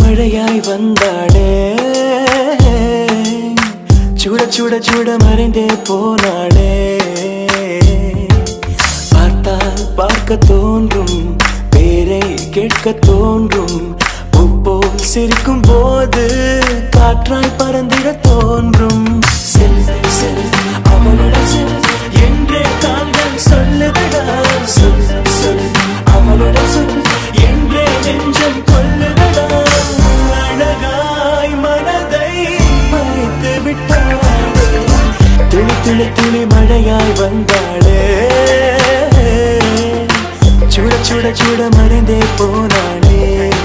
மழையாய் வந்தாளே சுட சுட சுட மறைந்தே போனாளே பார்த்தால் பார்க்க தோன்றும் பேரை கேட்க தோன்றும் உப்போல் சிரிக்கும் போது காற்றாய் பறந்திட தோன்றும் செல் செல் அவளுடன் செல் என்றே கால்கள் சொல்லுதடா சொல் சொல் அவளுடன் சொல் என்றே நெஞ்சம் கொல்லுதடா அழகாய் மனதை மறைத்து விட்டாளே துளி துளி துளி மழையாய் வந்தாளே சுட சுட சுட மறைந்தே போனாளே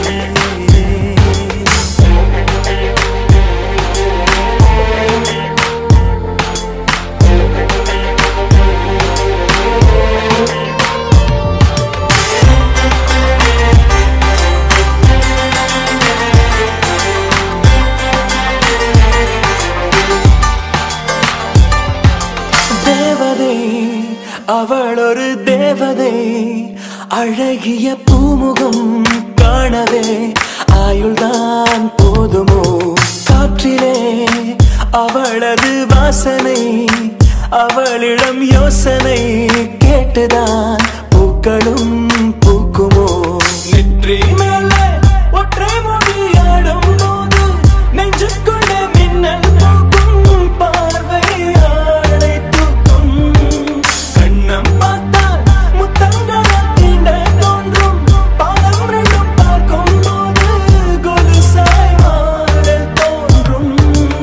தேவதை அவள் ஒரு தேவதை அழகிய பூமுகம் காணவே ஆயுள்தான் போதுமோ காற்றிலே அவளது வாசனை அவளிடம் யோசனை கேட்டுதான் பூக்களும் பூக்குமோ நெற்றி மேலே ஒற்றை மொழியாடும் போது நெஞ்சுக்குள்ளே மின்னல் போக்கும் பார்வை ஆளை தூக்கும் கண்ணம் பார்த்தால் முத்தங்களால் தீண்ட தோன்றும் பாதம் ரெண்டும் பார்க்கும் போது கொலுசாய் மாறல் தோன்றும்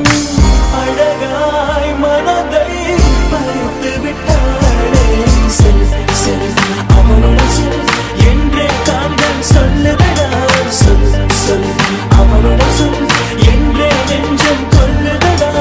அழகாய் மனதை பறித்து விட்டாளே செல் செல் அவளுடன் செல் என்றே கால்கள் சொல்லுதடா சொல் சொல் அவளுடன் சொல் என்றே நெஞ்சம் கொல்லுதடா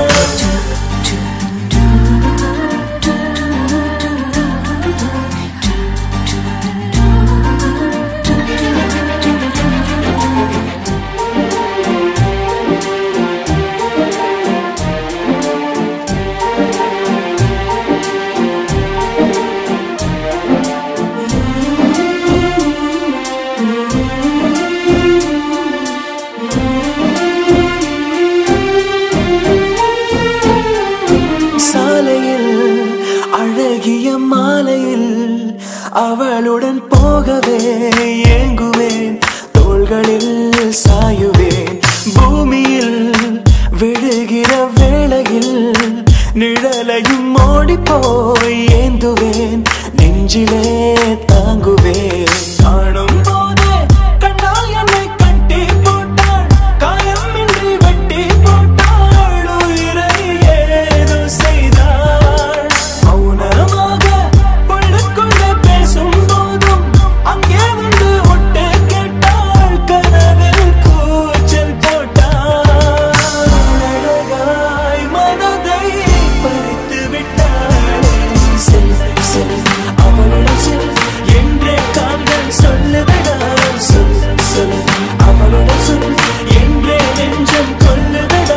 சாலையில் அழகிய மாலையில் அவளுடன் போகவே ஏங்குவேன் தோள்களில் சாயுவேன் பூமியில் விழுகிற வேளையில் நிழலையும் ஓடி போய் ஏந்துவேன் நெஞ்சிலே தாங்குவேன் காணும் போதே கண்ணால் என்னை கட்டி போட்டாள் காயமின்றி வெட்டி போட்டாள் உயிரை ஏதோ செய்தாள் மௌனமாக உள்ளுக்குள்ளே பேசும் போதும் அங்கே வந்து ஒட்டு கேட்டாள் கனவில் கூச்சல் போட்டாள் அழகாய் மனதை பறித்து விட்டாளே செல் செல் அவளுடன் செல் என்றே கால்கள் சொல்லுதடா சொல் சொல் அவளுடன் சொல் என்றே நெஞ்சம் கொல்லுதடா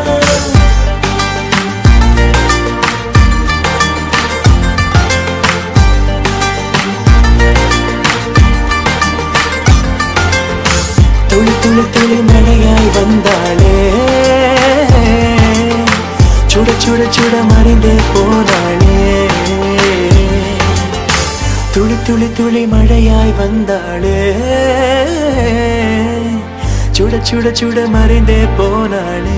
துளி துளி துளி மழையாய் வந்தாளே சுட சுட சுட மறைந்தே போனாளே துளி துளி துளி மழையாய் வந்தாளே சுட சுட சுட மறைந்தே போனாளே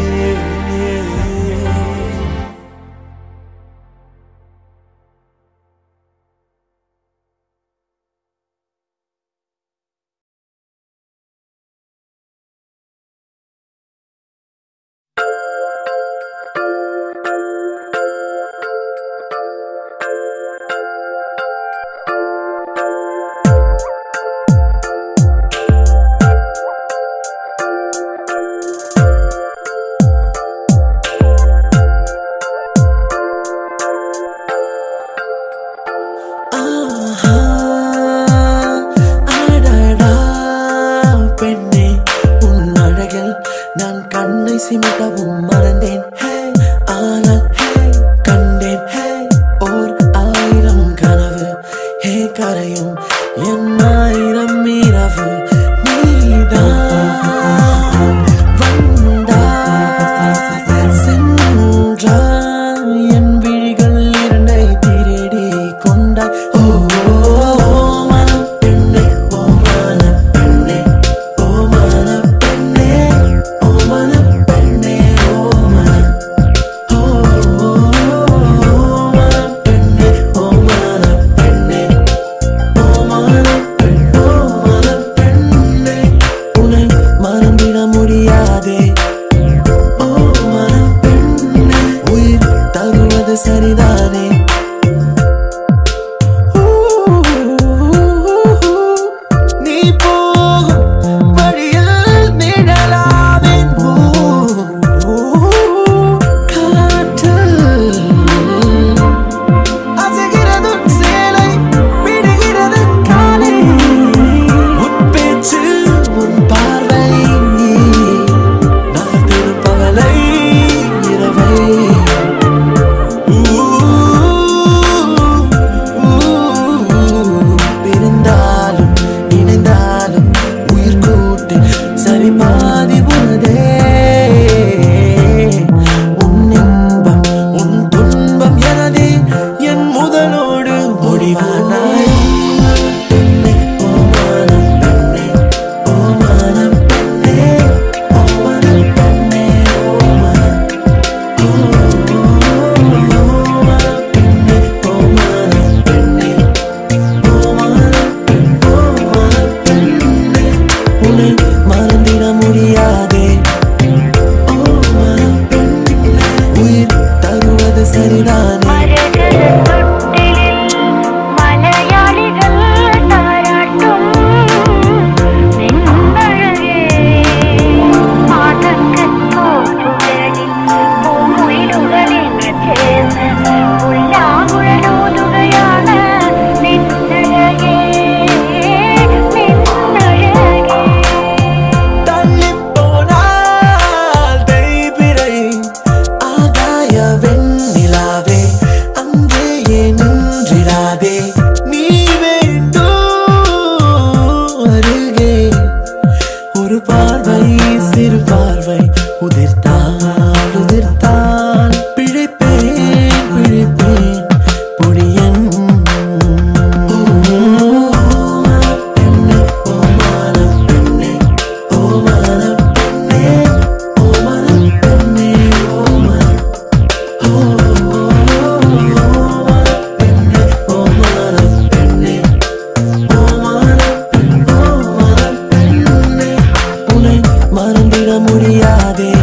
ஆஹா, அடடா, பெண்ணே உன் அழகில் நான் கண்ணை சிமிட்டவும் மறந்தேன் ஹே, ஆனால் ஹே, கண்டேன் ஹே, ஓர் ஆயிரம் கனவு ஹே கரையும் என் ஆயிரம் இரவு நீதான் சரிதானே மரகத தொட்டிலில் மலையாளிகள் தாராட்டும் நின்னழகே மாதங்கத் தோப்புகளில் பூங்குயிலுகளின் சேர்ந்த புல்லாங்குழலோதுகையான நின்னழகே நின்னழகே தள்ளிப் போனால் தேய்பிறை ஆகாய வெண்ணிலாவே அங்கேயே நின்றிடாதே நீ வேண்டும் அருகே ஒரு பார்வை சிறு பார்வை உதிர்த்தால் உதிர்த்தால் பிழைப்பேன் பிழைப்பேன் பொடியன் ஓ பெண்ணே ஓ மானம் பெண்ணே ஓ மானம் பெண்ணே ஓ மானம் பெண்ணே ஓ மானம் ஓ மானம் பெண்ணே ஓ மானம் பெண்ணே ஓ மானம் பெண் ஓ மானம் பெண்ணே உன்னை மறந்திட முடியாதே